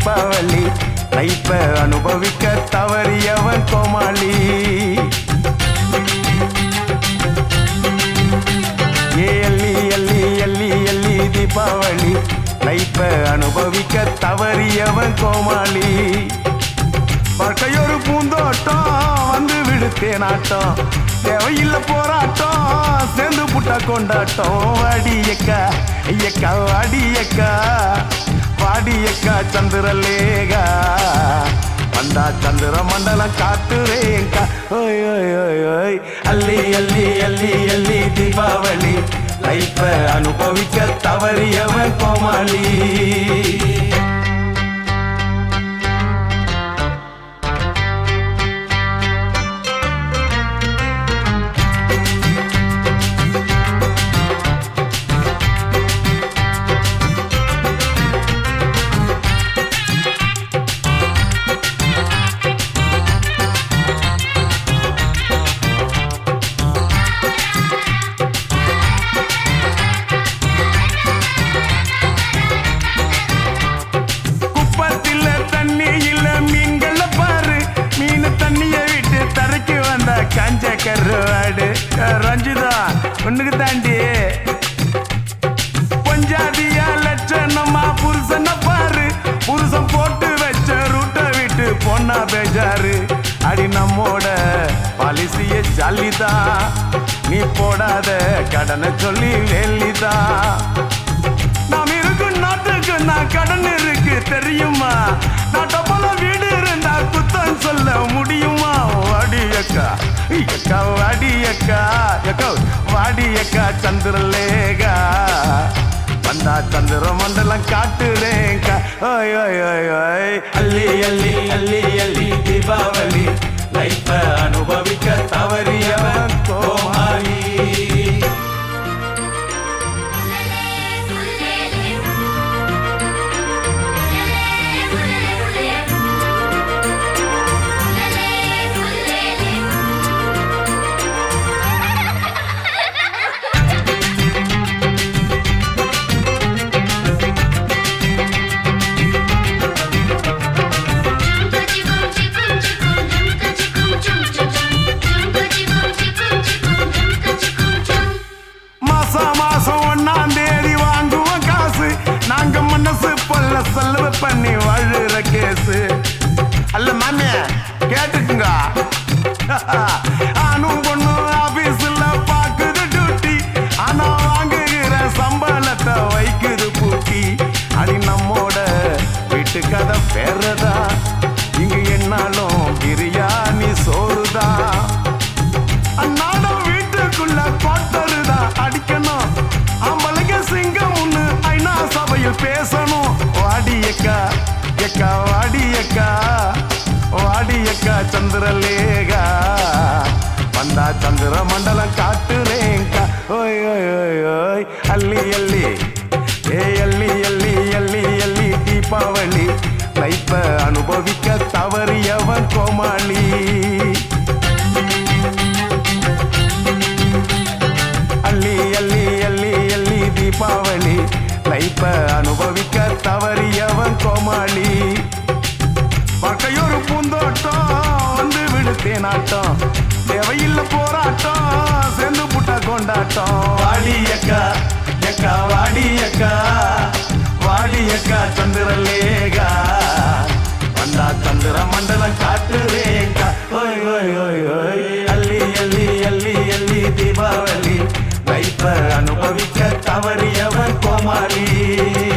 தீபாவளி லைஃப அனுபவிக்க தவறியவன் கோமாளி ஏ எல்லி எல்லி எல்லி எல்லி தீபாவளி லைஃப அனுபவிக்க தவறியவன் கோமாளி வாழ்க்கையொரு பூந்தோட்டம் வந்து விடுத்தேனாட்டம் தேவையில்ல போராட்டம் சேர்ந்து புட்டா கொண்டாட்டம் வாடியக்கா ஐயக்கா வாடியக்கா வாடியக்கா சந்திரலேகா வந்தா சந்திர மண்டலம் காத்துறேங்கா ஓய் ஓய் ஓய் ஓய் அள்ளி அள்ளி அள்ளி அள்ளி தீபாவளி லைஃப அனுபவிக்க தவறியவன் கோமாளி குப்பத்தில தண்ணி இல்ல மீன்கள பாரு மீன் தண்ணிய விட்டு தரைக்கு வந்த காஞ்ச கருவாடு ரஞ்சிதா ஒண்ணுக்கு தாண்டி பஞ்சாதியா லட்சணமா புருஷன பாரு புருஷன் போட்டு வச்ச ரூட்டை விட்டு பொண்ணா பேஜாரு அடி நம்மோட பாலிசிய ஜாலிதான் நீ போடாத கடனை சொல்லி வெள்ளிதான் நாம் இருக்கும் நாட்டுக்கு நான் கடன் இருக்கு தெரியுமா நாட்டை போல வீடு இருந்தா குத்தம் சொல்ல முடியுமா வாடியக்கா எக்கா வாடியக்கா எக்கா வாடியக்கா சந்திரலேகா வந்தா சந்திர மண்டலம் காட்டுறேங்கா ஓய் ஓய் ஓய் ஓய் அள்ளி அள்ளி அள்ளி அள்ளி தீபாவளி லைஃப அனுபவிக்க தவறியவன் கோமாளி மாசா மாசம் ஒன்னாம் தேதி வாங்குவோம் காசு நாங்க மனசு பொல்ல செலவு பண்ணி வாழுற கேசு அல்ல மாமே கேட்டுக்குங்க ஆணும் பொண்ணும் ஆபீஸ்ல பாக்குது டியூட்டி ஆனா வாங்குகிற சம்பளத்தை வைக்குது பூட்டி அடி நம்மோட வீட்டு கதை வேறதா இங்க என்னாலும் பிரியாணி சோறுதான் அந்நாடம் வீட்டுக்குள்ள கோட்டருதான் அடிக்கணும் ஆம்பளைங்க சிங்கம் ஒண்ணு ஐநா சபையில் பேசணும் வாடியக்கா எக்கா வாடியக்கா வாடியக்கா சந்திரலேகா வந்தா சந்திர மண்டலம் காட்டுறேங்கா ஓய் ஓய் ஓய் ஓய் அள்ளி அள்ளி ஏ அள்ளி அள்ளி அள்ளி அள்ளி தீபாவளி லைஃப அனுபவிக்க தவறியவன் கோமாளி அள்ளி அள்ளி அள்ளி அள்ளி தீபாவளி லைஃப அனுபவிக்க தவறியவன் கோமாளி வாழ்க்கையொரு பூந்தோட்டம் வந்து விடுத்தேனாட்டம் தேவையில்ல போராட்டம் சேர்ந்து புட்ட கொண்டாட்டம் வாடியக்கா எக்கா வாடியக்கா வாடியக்கா சந்திரலேகா வந்தா சந்திர மண்டலம் காட்டுறேக்கா ஓய் ஓய் ஓய் ஓய் அள்ளி அள்ளி அள்ளி அள்ளி தீபாவளி லைஃப அனுபவிக்க தவறியவன் கோமாளி